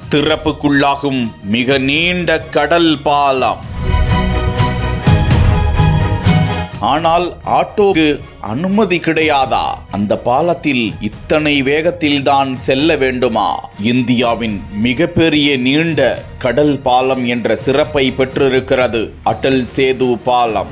திறப்புக்குள்ளாகும் மிக நீண்ட கடல் பாலம் ஆனால் ஆட்டோக்கு அனுமதி கிடையாதா அந்த பாலத்தில் இத்தனை வேகத்தில் தான் செல்ல வேண்டுமா இந்தியாவின் மிகப்பெரிய நீண்ட கடல் பாலம் என்ற சிறப்பை பெற்றிருக்கிறது அடல் சேது பாலம்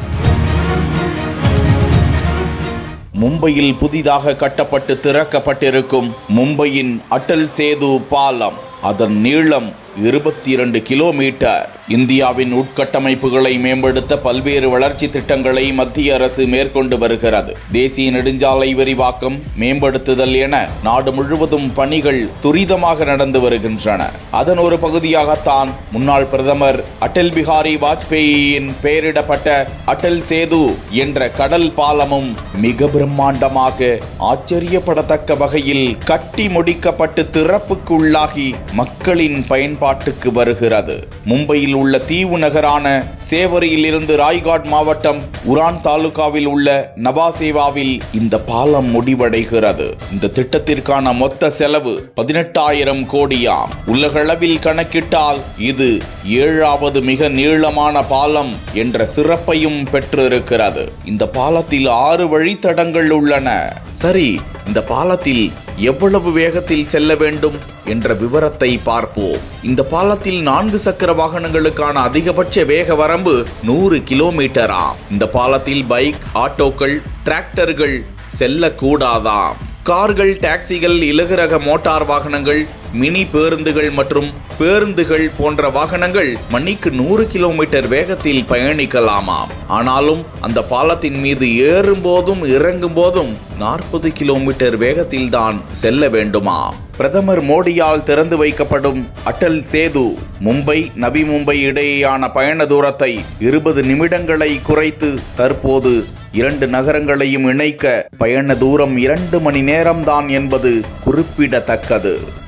மும்பையில் புதிதாக கட்டப்பட்டு திறக்கப்பட்டிருக்கும் மும்பையின் அடல் சேது பாலம் அதன் நீளம் இருபத்தி இரண்டு கிலோமீட்டர் இந்தியாவின் உட்கட்டமைப்புகளை மேம்படுத்த பல்வேறு வளர்ச்சி திட்டங்களை மத்திய அரசு மேற்கொண்டு வருகிறது தேசிய நெடுஞ்சாலை விரிவாக்கம் மேம்படுத்துதல் என நாடு முழுவதும் பணிகள் துரிதமாக நடந்து வருகின்றன அதன் ஒரு பகுதியாகத்தான் முன்னாள் பிரதமர் அடல் பிகாரி வாஜ்பேயியின் பெயரிடப்பட்ட அடல் சேது என்ற கடல் பாலமும் மிக பிரம்மாண்டமாக ஆச்சரியப்படத்தக்க வகையில் கட்டி முடிக்கப்பட்டு திறப்புக்கு உள்ளாகி மக்களின் பயன்பாட்டுக்கு வருகிறது மும்பையில் உள்ள தீவு நகரான சேவரியில் இருந்து ராய்காட் மாவட்டம் உரான் தாலுகாவில் உள்ள நவாசேவாவில் இந்த பாலம் முடிவடைகிறது இந்த திட்டத்திற்கான மொத்த செலவு பதினெட்டாயிரம் கோடியாம் உலகளவில் கணக்கிட்டால் இது ஏழாவது மிக நீளமான பாலம் என்ற சிறப்பையும் பெற்றிருக்கிறது இந்த பாலத்தில் ஆறு வழித்தடங்கள் உள்ளன சரி இந்த பாலத்தில் எவ்வளவு வேகத்தில் செல்ல வேண்டும் என்ற விவரத்தை பார்ப்போம் இந்த பாலத்தில் நான்கு சக்கர வாகனங்களுக்கான அதிகபட்ச வேக வரம்பு நூறு கிலோமீட்டராம் இந்த பாலத்தில் பைக் ஆட்டோக்கள் டிராக்டர்கள் செல்லக்கூடாதாம் கார்கள் டாக்ஸிகள் இலகுரக மோட்டார் வாகனங்கள் மினி பேருந்துகள் மற்றும் பேருந்துகள் போன்ற வாகனங்கள் மணிக்கு நூறு கிலோமீட்டர் வேகத்தில் பயணிக்கலாமாம் ஆனாலும் அந்த பாலத்தின் மீது ஏறும் போதும் இறங்கும் போதும் நாற்பது கிலோமீட்டர் வேகத்தில் தான் செல்ல வேண்டுமா பிரதமர் மோடியால் திறந்து வைக்கப்படும் அடல் சேது மும்பை நவி மும்பை இடையேயான பயண தூரத்தை இருபது நிமிடங்களை குறைத்து தற்போது இரண்டு நகரங்களையும் இணைக்க பயண தூரம் இரண்டு மணி நேரம்தான் என்பது குறிப்பிடத்தக்கது